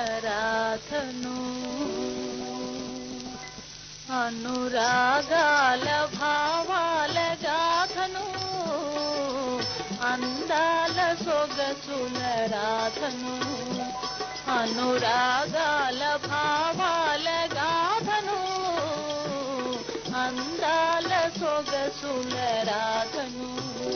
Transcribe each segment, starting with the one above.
రాధను అనురాగాల భావాల గాథను అందాల సొగసుల రాధను అనురాగాల భావాల గాథను అందాల సొగసుల రాధను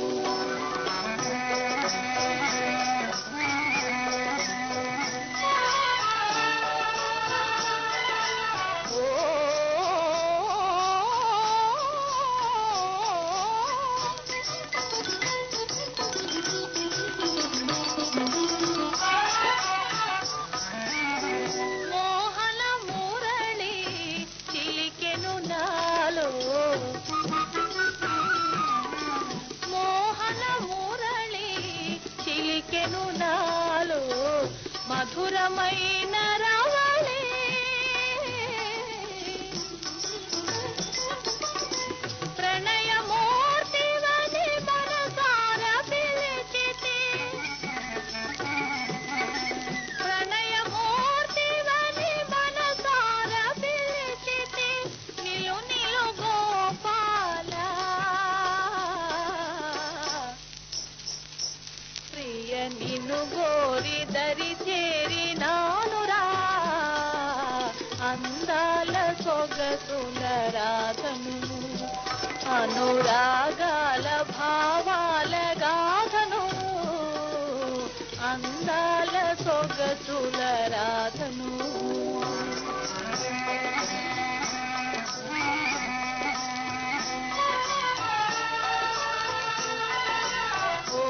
మోహన మురళి చిలికెను నాలో మోహన మురళి చిలికెను నాలో మధురమైన రవళి ప్రణయమూర్తివని మనసార పిలిచితి ప్రణయమూర్తివని మనసార పిలిచితి నిలు నిలు గోపాల ప్రియ నిన్ను గోరి దరి చేరినానురా అందాల సొగసుల రాధను అనురాగాల భావాల గాథను అందాల సొగసుల రాధను ఓ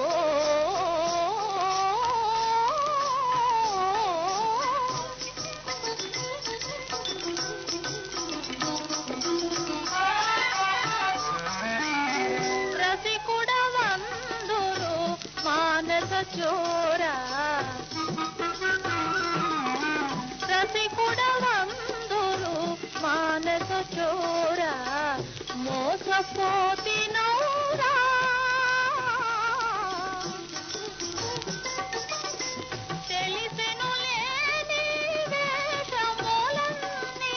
రసికుడ వందురు మానస చోరా రసికుడ వందురు మానస చోరా మోసపోతి నౌరా తెలిసెను లేని వేషములన్నీ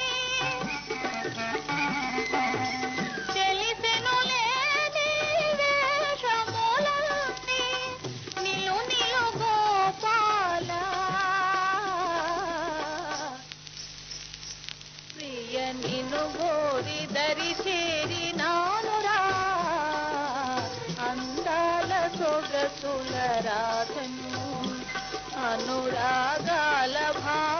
తెలిసెను లేని వేషములన్నీ నిలు నిలు గోపాల ప్రియ నిన్ను గోరి దరి చేరి నానురా అందాల సొగసుల రాధను అనురాగాల భా